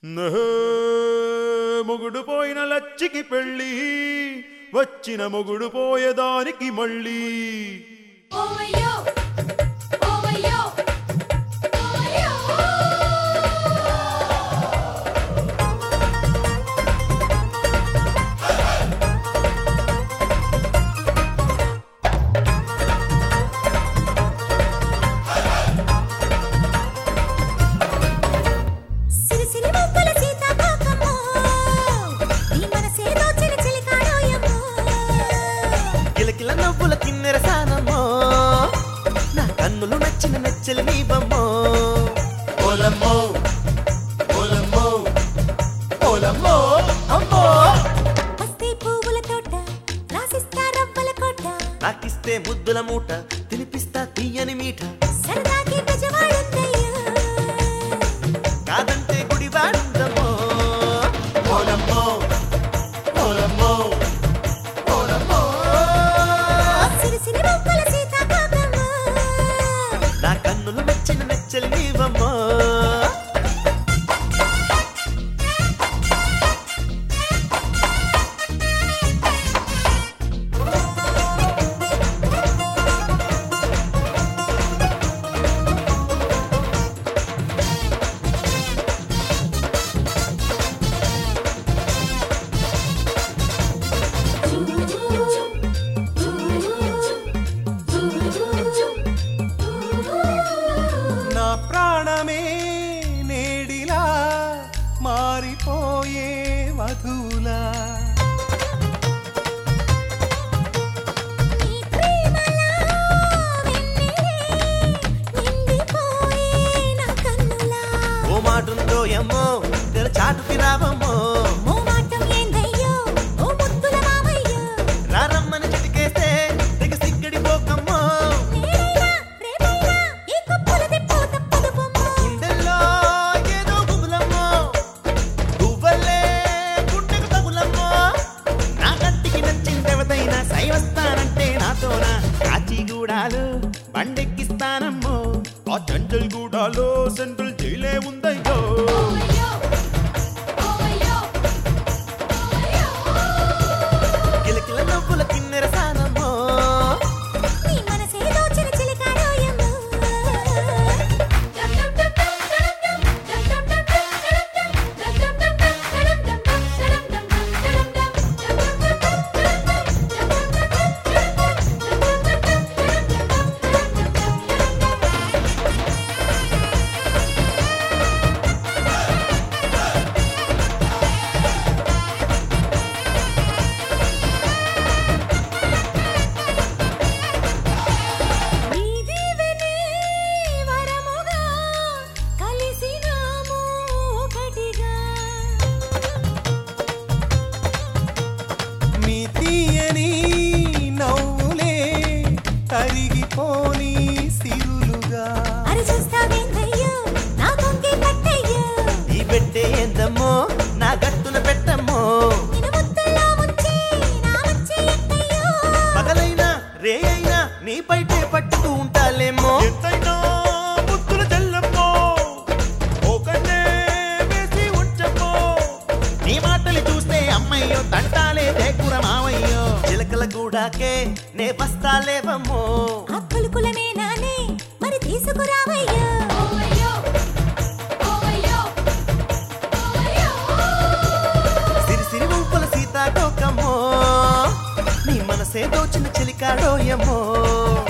నహే, మొగుడు పోయిన లచ్చికి పెళ్ళి వచ్చిన మొగుడు పోయేదానికి మళ్ళీ ఓవయ్యో ఓవయ్యో ఓవయ్యో సిరిసిరి ముక్కుల సీతాకోకమ్మో నీ మనసేదో చిలి చిలి కాడోయమ్మో కిలకిల నవ్వుల కిన్నెర సానమ్మో నా కన్నులు నచ్చిన నెచ్చలి నీవమ్మో ఓలమ్మో ఓలమ్మో ఓలమ్మో అమ్మో వస్తే పువ్వుల తోట రాసిస్తా రవ్వల కోట నాకిస్తే ముద్దుల మూట తినిపిస్తా తీయని మీఠ సరదాకి గజవాడుందయ్యో కాదంటే గుడివాడుందమ్మో ఓలమ్మో ఓలమ్మో ఓలమ్మో సిరిసిరి ముక్కుల సీతాకోకమ్మో నా కన్నులు నచ్చిన నెచ్చలి నీవమ్మో నా ప్రాణమే నేడిలా మారిపోయే వధువులా నీ ప్రేమలా వెన్నెలే నిండిపోయే నా కన్నులా ఓ మాటుందో ఎమ్మో తెర చాటుకి రావమ్మో మోమాటం ఏందయ్యో ఓ ముద్దుల మామయ్యో రారమ్మని చిటికేస్తే తెగ సిగ్గడి పోకమ్మో నేనైనా రేపైనా ఈ కుప్పుల తిప్పో తప్పదు బొమ్మో గుండెల్లో ఏదో గుబులమ్మో గువ్వల్లే గుండెకు తగులమ్మో నా కంటికి నచ్చిందెవతైనా సైవస్తానంటే నాతోన కాచిగూడాలు బండెక్కిస్తానమ్మో ఆ జంజల్ గూడాలో సెంట్రల్ జైలే ఉందయ్యో ఓవయ్యో ఓవయ్యో ఓవయ్యో కిలకిల నవ్వుల కిన్నెర సానమ్మో నీ మనసేదో చిలి చిలి కాడోయమ్మో నీ దీవెనే వరముగా కలిసినాము ఒకటిగా మీ తీయని నవ్వులే కరిగిపోని సిరులుగా అరి చూస్తావేందయ్యో నా కొంకి పట్టయ్యో ఈ పెట్టే ఏందమ్మో నా గట్టున పెట్టమ్మో నిన్ను ముద్దుల్లో ముంచి నా మంచి ఎక్కయ్యో పగలైనా రే అయినా నీ పైటే పట్టుకు ఉంటాలేమో ఎంతైనా ముద్దుల చెల్లమ్మో ఓ కన్నే వేసి ఉంచమ్మో నీ మాటలు చూస్తే అమ్మయ్యో తంటాలే దేకుర మావయ్యో చిలకల గూడాకే నే బస్తాలేవమ్మో ఆ కులుకులమే నానే మరి తీసుకురావయ్యో సిరి సిరి వంపుల సీతాకోకమ్మో నీ మనసే దోచిన చెలికాడోయమ్మో